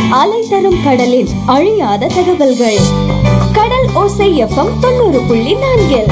அலை தரும் கடலின் அழியாத தகவல்கள் கடல் ஓசை எஃப்எம் தொண்ணூறு புள்ளி நான்கில்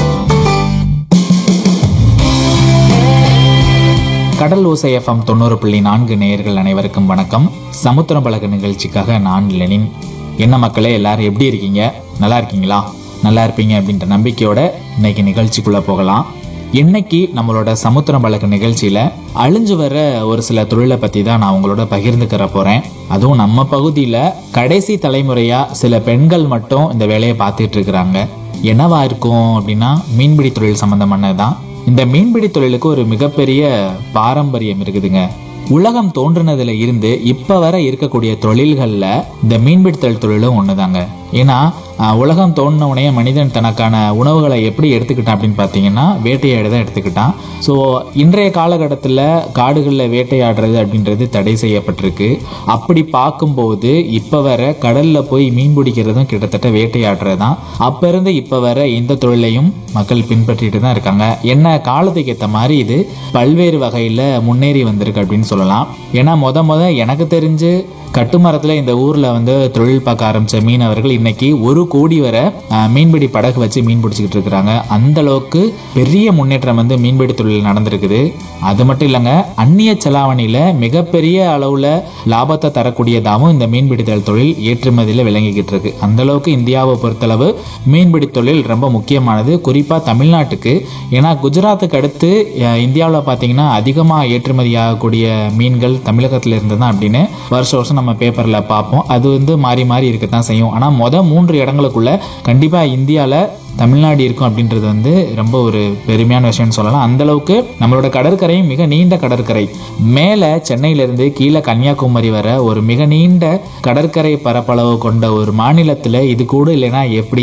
கடல் ஓசை எஃப்எம் தொண்ணூறு புள்ளி நான்கு நேயர்கள் அனைவருக்கும் வணக்கம் சமுத்திர பழக நிகழ்ச்சிக்காக நான் லெனின் என்ன மக்களே எல்லாரும் எப்படி இருக்கீங்க நல்லா இருக்கீங்களா நல்லா இருப்பீங்க அப்படின்ற நம்பிக்கையோட இன்னைக்கு நிகழ்ச்சிக்குள்ள போகலாம் இன்னைக்கு நம்மளோட சமுத்திர பழக நிகழ்ச்சியில அழிஞ்சு வர ஒரு சில தொழிலை பத்தி தான் நான் உங்களோட பகிர்ந்துக்கிற போறேன் அதுவும் நம்ம பகுதியில கடைசி தலைமுறையா சில பெண்கள் மட்டும் இந்த வேலையை பார்த்துட்டு இருக்கிறாங்க என்னவா இருக்கும் அப்படின்னா மீன்பிடி தொழில் சம்பந்தமானதுதான் இந்த மீன்பிடி தொழிலுக்கு ஒரு மிகப்பெரிய பாரம்பரியம் இருக்குதுங்க உலகம் தோன்றினதுல இருந்து இப்ப வரை இருக்கக்கூடிய தொழில்கள்ல இந்த மீன்பிடித்தல் தொழிலும் ஒண்ணுதாங்க ஏன்னா அஹ், உலகம் தோன்றின உடனே மனிதன் தனக்கான உணவுகளை எப்படி எடுத்துக்கிட்டான் அப்படின்னு பார்த்தீங்கன்னா வேட்டையாட தான் எடுத்துக்கிட்டான் ஸோ இன்றைய காலகட்டத்தில் காடுகளில் வேட்டையாடுறது அப்படின்றது தடை செய்யப்பட்டிருக்கு அப்படி பார்க்கும்போது இப்போ வர கடலில் போய் மீன் பிடிக்கிறதும் கிட்டத்தட்ட வேட்டையாடுறது தான் அப்போ இருந்து இப்போ வர இந்த தொழிலையும் மக்கள் பின்பற்றிட்டு தான் இருக்காங்க என்ன காலத்துக்கு ஏற்ற மாதிரி இது பல்வேறு வகையில் முன்னேறி வந்திருக்கு அப்படின்னு சொல்லலாம் ஏன்னா முத முத எனக்கு தெரிஞ்சு கட்டுமரத்தில் இந்த ஊரில் வந்து தொழில் பார்க்க ஆரம்பித்த மீனவர்கள் இன்னைக்கு ஒரு கோடி வரை ஆஹ், மீன்பிடி படகு வச்சு மீன் பிடிச்சிக்கிட்டு இருக்கிறாங்க அந்த அளவுக்கு பெரிய முன்னேற்றம் வந்து மீன்பிடி தொழில் நடந்திருக்குது அது மட்டும் இல்லைங்க அந்நிய செலாவணியில் மிகப்பெரிய அளவில் லாபத்தை தரக்கூடியதாகவும் இந்த மீன்பிடித்தல் தொழில் ஏற்றுமதியில் விளங்கிக்கிட்டு இருக்கு அந்த அளவுக்கு இந்தியாவை பொறுத்தளவு மீன்பிடி தொழில் ரொம்ப முக்கியமானது குறிப்பாக தமிழ்நாட்டுக்கு ஏன்னா குஜராத்துக்கு அடுத்து இந்தியாவில் பார்த்தீங்கன்னா அதிகமாக ஏற்றுமதி ஆகக்கூடிய மீன்கள் தமிழகத்தில் இருந்து தான் அப்படின்னு வருஷம் வருஷம் நம்ம பேப்பரில் பார்ப்போம் அது வந்து மாறி மாறி இருக்கத்தான் செய்யும் ஆனால் மொதல் மூன்று இடங்களுக்குள்ள கண்டிப்பாக இந்தியாவில் தமிழ்நாடு இருக்கும் அப்படின்றது வந்து ரொம்ப ஒரு பெருமையான விஷயம்னு சொல்லலாம் அந்த அளவுக்கு நம்மளோட கடற்கரையும் மிக நீண்ட கடற்கரை மேலே சென்னையிலிருந்து கீழே கன்னியாகுமரி வர ஒரு மிக நீண்ட கடற்கரை பரப்பளவு கொண்ட ஒரு மாநிலத்தில் இது கூட இல்லைன்னா எப்படி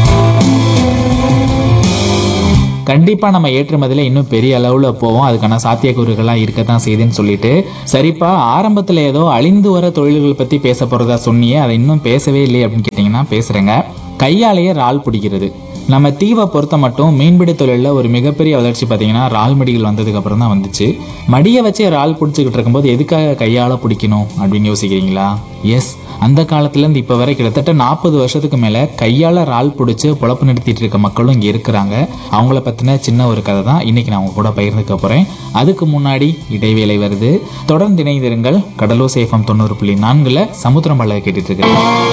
கண்டிப்பா நம்ம ஏற்றுமதியில இன்னும் பெரிய அளவுல போவோம் அதுக்கான சாத்தியக்கூறுகள்லாம் இருக்கத்தான் செய்யுதுன்னு சொல்லிட்டு சரிப்பா ஆரம்பத்துல ஏதோ அழிந்து வர தொழில்கள் பத்தி பேச போறதா சொன்னியே அதை இன்னும் பேசவே இல்லையே அப்படின்னு கேட்டீங்கன்னா பேசுறேங்க கையாலேயே இறால் பிடிக்கிறது நம்ம தீவை பொறுத்த மட்டும் மீன்பிடி தொழிலில் ஒரு மிகப்பெரிய வளர்ச்சி பார்த்தீங்கன்னா இறால் மடிகள் வந்ததுக்கு அப்புறம் தான் வந்துச்சு மடியை வச்சு இறால் பிடிச்சிக்கிட்டு இருக்கும்போது எதுக்காக கையால் பிடிக்கணும் அப்படின்னு யோசிக்கிறீங்களா எஸ் அந்த காலத்துலேருந்து இப்போ வரை கிட்டத்தட்ட நாற்பது வருஷத்துக்கு மேலே கையால் இறால் பிடிச்சி பொழப்பு நடத்திட்டு இருக்க மக்களும் இங்கே இருக்கிறாங்க அவங்கள பற்றின சின்ன ஒரு கதை தான் இன்னைக்கு நான் உங்க கூட பகிர்ந்துக்க போகிறேன் அதுக்கு முன்னாடி இடைவேளை வருது தொடர்ந்து இணைந்திருங்கள் கடலூர் சேஃபம் தொண்ணூறு புள்ளி நான்கில் சமுத்திரம் பழக கேட்டுட்டு இருக்கிறேன்